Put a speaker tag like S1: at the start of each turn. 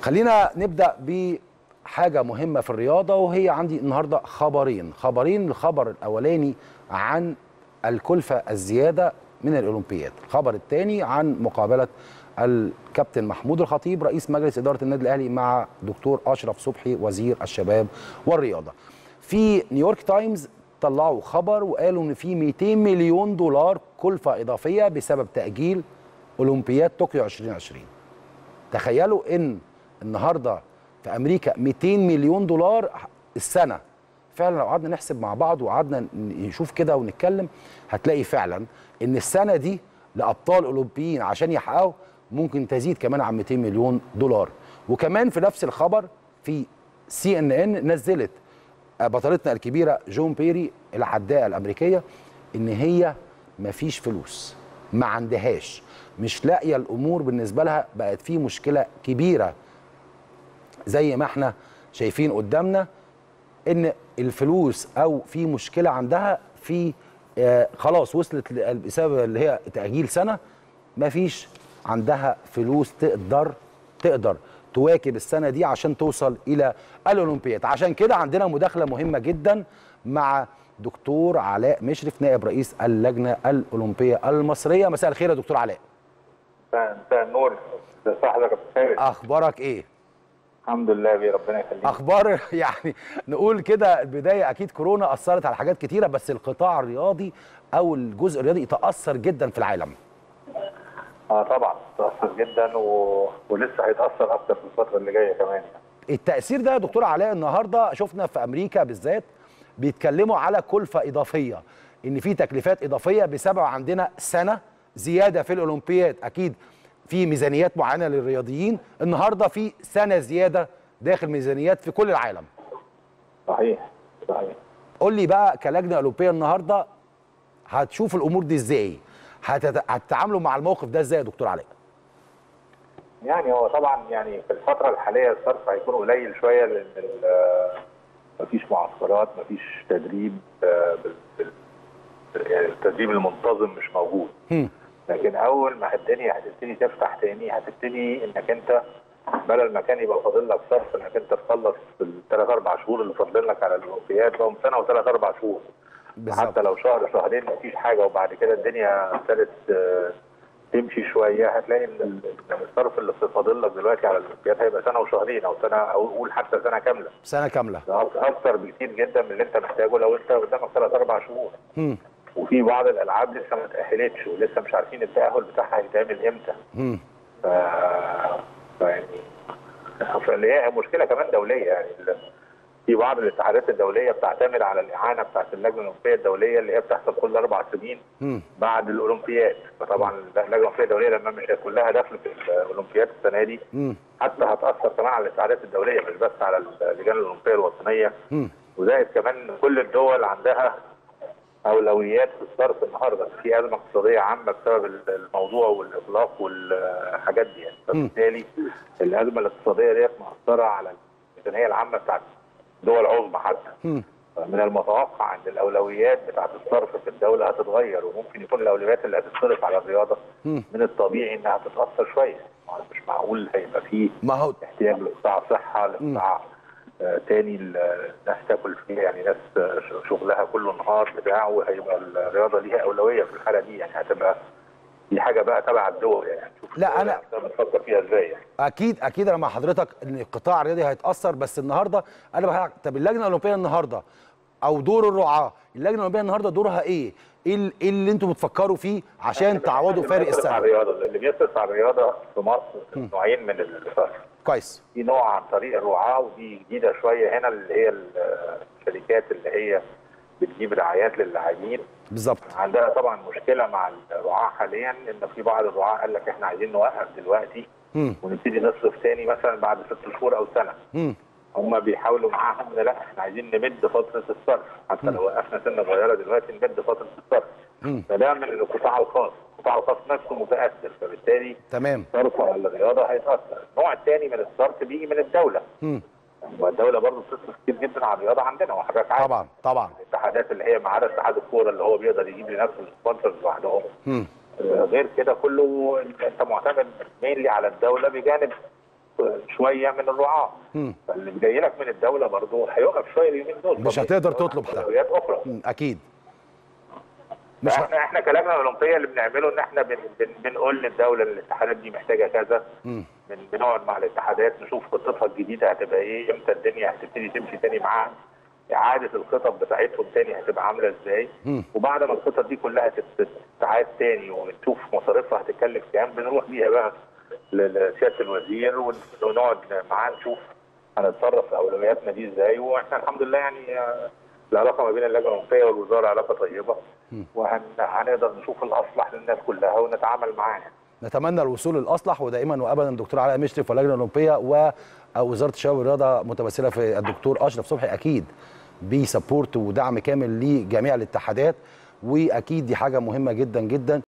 S1: خلينا نبدا بحاجه مهمه في الرياضه وهي عندي النهارده خبرين خبرين الخبر الاولاني عن الكلفه الزياده من الاولمبياد الخبر الثاني عن مقابله الكابتن محمود الخطيب رئيس مجلس اداره النادي الاهلي مع دكتور اشرف صبحي وزير الشباب والرياضه في نيويورك تايمز طلعوا خبر وقالوا ان في 200 مليون دولار كلفه اضافيه بسبب تاجيل اولمبياد طوكيو 2020 تخيلوا ان النهارده في امريكا 200 مليون دولار السنه فعلا لو قعدنا نحسب مع بعض وقعدنا نشوف كده ونتكلم هتلاقي فعلا ان السنه دي لابطال اولمبيين عشان يحققوا ممكن تزيد كمان عن 200 مليون دولار وكمان في نفس الخبر في سي ان ان نزلت بطلتنا الكبيره جون بيري العداءه الامريكيه ان هي مفيش فلوس ما عندهاش مش لاقيه الامور بالنسبه لها بقت في مشكله كبيره زي ما احنا شايفين قدامنا ان الفلوس او في مشكله عندها في آه خلاص وصلت بسبب اللي هي تاجيل سنه مفيش عندها فلوس تقدر تقدر تواكب السنه دي عشان توصل الى الاولمبياد عشان كده عندنا مداخله مهمه جدا مع دكتور علاء مشرف نائب رئيس اللجنه الاولمبيه المصريه مساء الخير يا دكتور علاء
S2: مساء النور ازي حضرتك يا
S1: اخبارك ايه
S2: الحمد لله بيه ربنا يخليك
S1: اخبار يعني نقول كده البدايه اكيد كورونا اثرت على حاجات كتيره بس القطاع الرياضي او الجزء الرياضي تاثر جدا في العالم
S2: اه طبعا تاثر جدا و... ولسه هيتاثر اكتر في الفتره اللي جايه كمان
S1: التاثير ده يا دكتور علاء النهارده شفنا في امريكا بالذات بيتكلموا على كلفه اضافيه ان في تكليفات اضافيه بسبب عندنا سنه زياده في الاولمبياد اكيد في ميزانيات معينه للرياضيين النهارده في سنه زياده داخل ميزانيات في كل العالم
S2: صحيح صحيح
S1: قول لي بقى كلجنه اولمبيه النهارده هتشوف الامور دي ازاي هتت... هتتعاملوا مع الموقف ده ازاي يا دكتور علاء
S2: يعني هو طبعا يعني في الفتره الحاليه الصرف هيكون قليل شويه لان مفيش معسكرات مفيش تدريب يعني التدريب المنتظم مش موجود
S1: هم.
S2: لكن اول ما الدنيا هتبتدي تفتح تاني هتبتدي انك انت بدل ما كان يبقى فاضل لك صرف انك انت تخلص الثلاث اربع شهور اللي فاضلين لك على الاولمبياد بقوا سنه وثلاث اربع شهور
S1: بالظبط.
S2: حتى لو شهر شهرين مفيش حاجه وبعد كده الدنيا ابتدت تمشي شويه هتلاقي ان الصرف اللي فاضل لك دلوقتي على الاولمبياد هيبقى سنه وشهرين او سنه او قول حتى سنه كامله
S1: سنه كامله
S2: اكثر بكتير جدا من اللي انت محتاجه لو انت قدامك ثلاث اربع شهور
S1: هم.
S2: وفي بعض الالعاب لسه ما تاهلتش ولسه مش عارفين التاهل بتاعها هيتعمل امتى
S1: هم.
S2: ف... فيعني فاللي هي مشكله كمان دوليه يعني في بعض الاتحادات الدوليه بتعتمد على الاعانه بتاعت اللجنه الاولمبيه الدوليه اللي هي بتحصل كل اربع سنين
S1: هم.
S2: بعد الاولمبياد فطبعا اللجنه الاولمبيه الدوليه لما مش هيكون لها دخل في الاولمبياد السنه دي
S1: هم.
S2: حتى هتاثر كمان على الاتحادات الدوليه مش بس على اللجان الاولمبيه الوطنيه
S1: هم.
S2: وزائد كمان كل الدول عندها اولويات في الصرف النهارده في ازمه اقتصاديه عامه بسبب الموضوع والاغلاق والحاجات دي يعني فبالتالي الازمه الاقتصاديه ديت مأثره على الميزانيه العامه بتاعت دول عظمى حتى
S1: هم.
S2: من المتوقع ان الاولويات بتاعت الصرف في الدوله هتتغير وممكن يكون الاولويات اللي هتتصرف على الرياضه
S1: هم.
S2: من الطبيعي انها تتاثر شويه مش معقول هيبقى فيه
S1: ما هو
S2: احتياج لقطاع صحه لقطاع آه تاني الناس تاكل فيه يعني ناس آه شغلها كله نهار بتاع وهيبقى الرياضه ليها اولويه في الحاله دي يعني هتبقى دي حاجه بقى تبع الدول يعني شوف
S1: لا، أنا-
S2: بنفكر فيها ازاي يعني
S1: اكيد اكيد انا مع حضرتك ان القطاع الرياضي هيتاثر بس النهارده انا بحكي طب اللجنه الاولمبيه النهارده او دور الرعاه اللجنه الاولمبيه النهارده دورها ايه؟ ايه ال- إيه اللي انتم بتفكروا فيه عشان تعوضوا فارق
S2: اللي بيصرف على
S1: السنه؟
S2: الرياضه اللي بيصرف على الرياضه في مصر نوعين من الصرف
S1: كويس
S2: في نوع عن طريق الرعاه ودي جديده شويه هنا اللي هي الشركات اللي هي بتجيب رعايات للاعبين
S1: بالظبط
S2: عندها طبعا مشكله مع الرعاه حاليا ان في بعض الرعاه قال لك احنا عايزين نوقف دلوقتي
S1: هم.
S2: ونبتدي نصرف تاني مثلا بعد ست شهور او سنه
S1: هم.
S2: هم بيحاولوا معاهم إن لا احنا عايزين نمد فتره الصرف حتى لو وقفنا سنه صغيره دلوقتي نمد فتره الصرف
S1: مم.
S2: فده من القطاع الخاص القطاع الخاص نفسه متاثر فبالتالي
S1: تمام
S2: صرفه على الرياضه هيتاثر النوع الثاني من الصرف بيجي من الدوله
S1: هم.
S2: والدوله برضه بتصرف كتير جدا على الرياضه عندنا وحضرتك عارف
S1: طبعا طبعا
S2: الاتحادات اللي هي ما عدا اتحاد الكوره اللي هو بيقدر يجيب لنفسه سبونسرز لوحدهم
S1: هم.
S2: آه، غير كده كله انت معتمد مينلي على الدوله بجانب شويه من الرعاه
S1: مم.
S2: فاللي جاي لك من الدوله برضه هيقف شويه اليومين دول
S1: مش هتقدر تطلب حاجة.
S2: اولويات اخرى
S1: مم، اكيد مش ه...
S2: احنا احنا كلامنا الاولمبيه اللي بنعمله ان احنا بن بن بنقول للدوله ان الاتحادات دي محتاجه كذا
S1: مم.
S2: بن بنقعد مع الاتحادات نشوف خطتها الجديده هتبقى ايه امتى الدنيا هتبتدي تمشي تاني معاها اعاده الخطط بتاعتهم تاني هتبقى عامله ازاي
S1: مم.
S2: وبعد ما الخطط دي كلها تت- تتعاد تاني ونشوف مصاريفها هتتكلف كام بنروح بيها بقى ل- لسياده الوزير ون- ونقعد معاه نشوف هنتصرف في اولوياتنا دي ازاي واحنا الحمد لله يعني آه، العلاقه ما بين اللجنه الاولمبيه والوزاره علاقه طيبه وهنقدر نشوف الاصلح للناس كلها ونتعامل معاها
S1: نتمنى الوصول الاصلح ودائما وابدا دكتور علاء مشرف واللجنه الاولمبيه ووزاره الشباب والرياضه متمثله في الدكتور اشرف صبحي اكيد بيسبورت ودعم كامل لجميع الاتحادات واكيد دي حاجه مهمه جدا جدا